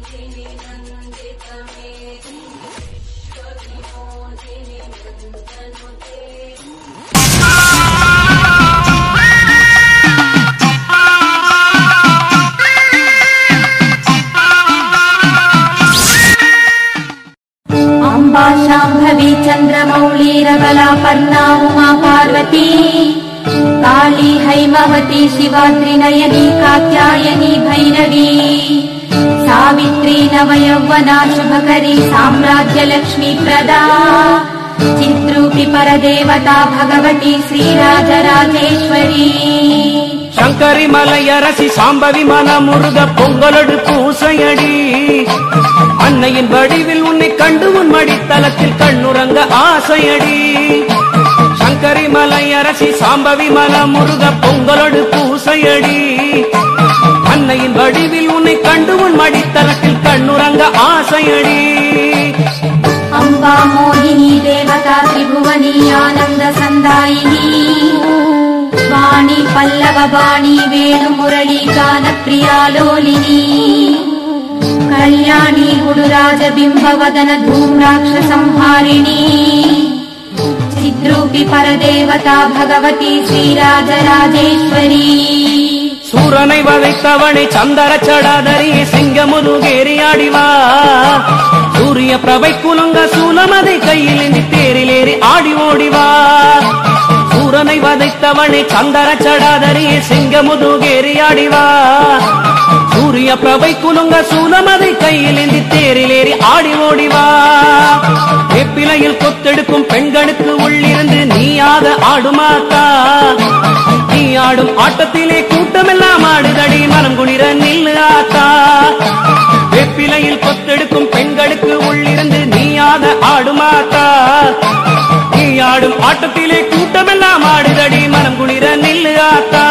अम्बा शाम्भवी चन्द्रमौळीरबला पर्णा उमा पार्वती काली हैमवती शिवाद्रिनयनी कात्यायनी भैरवी सावित्री नवयौवना शुभकरी साम्राज्यलक्ष्मी प्रदा चिद्रूपि परदेवता भगवती श्रीराजराजेश्वरी சங்கரி மலையரசி சாம்பவி மனமுருக பொங்கலொடு பூசையடி அன்னையின் வடிவில் உன்னை கண்டு உன் மடித்தலத்தில் கண்ணுறங்க ஆசையடி சங்கரி மலையரசி சாம்பவி மனமுருக பொங்கலொடு பூசையடி அன்னையின் வடிவில் உன்னை கண்டு உன் மடித்தலத்தில் கண்ணுறங்க ஆசையடி अम्बा मोहिनी देवता त्रिभुवनी आनन्द सन्दायिनी वाणी पल्लव वाणी वेणुमुरली गानप्रिया लोलिनी कल्याणी गुरुराजबिम्बवदन धूम्राक्षसंहारिणी चिद्रूपि परदेवता भगवती श्रीराजराजेश्वरी சூரனை வதைத்தவனை சந்தர சடாதரி சிங்கமுதுகேறி ஆடிவா சூரிய பிரபை குலுங்க சூலமதை கையில் ஏந்தி தேரிலேறி ஆடி ஓடிவா சூரனை வதைத்தவனை சந்தர சடாதரி சிங்கமுதுகேறி ஆடிவா சூரிய பிரபை குலுங்க சூலமதை கையில் ஏந்தி தேரிலேறி ஆடி ஓடிவா வேப்பிலையில் கொத்தெடுக்கும் பெண்களுக்கு உள்ளிருந்து நீயாக ஆடுமாத்தா நீ ஆடும் ஆட்டத்திலே கூட்டமெல்லாம் ஆடுதடி மனம் குளிர நில்லு ஆத்தா வெப்பிலையில் கொத்தெடுக்கும் பெண்களுக்கு உள்ளிருந்து நீயாக ஆடுமாத்தா நீ ஆடும் ஆட்டத்திலே கூட்டமெல்லாம் ஆடுதடி மனம் குளிர நில்லு ஆத்தா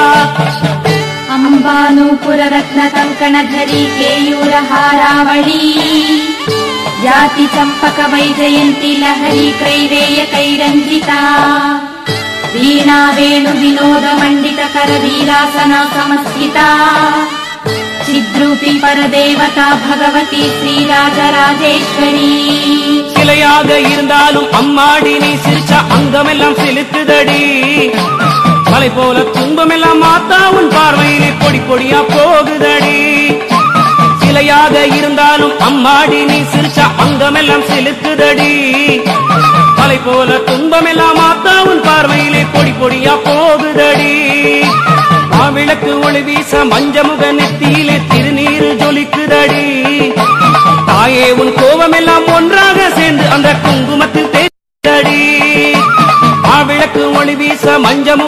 अम्बानूपुररत्नकङ्कणधरी केयूरहारावळी जाति चम्पक वैजयन्ती लहरी कैवेय कैरञ्जिता वीणा वेणु विनोद मण्डित करवीरासना समस्थिता चिद्रूपी परदेवता भगवती श्रीराजराजेश्वरी சிலையாக இருந்தாலும் அம்மாடி நீ சிரிச்ச அங்கமெல்லாம் செலுத்துதடி மலை போல துன்பமெல்லாம் மாத்தா உன் பார்வையிலே பொடி பொடியா போகுதடி சிலையாக இருந்தாலும் அம்மாடி நீ சிரிச்ச அங்கமெல்லாம் செலுத்துதடி மலை போல துன்பமெல்லாம் மாத்தா உன் பார்வையிலே பொடி பொடியா போகுதடி மாவிளக்கு ஒளி வீச மஞ்சமுக நெத்தியிலே திருநீரு ஜொலிக்குதடி தாயே உன் கோபமெல்லாம் ஒன்றாக சேர்ந்து அந்த குங்குமத்தில் தேடி மாவிளக்கு ஒளி வீச மஞ்சமுக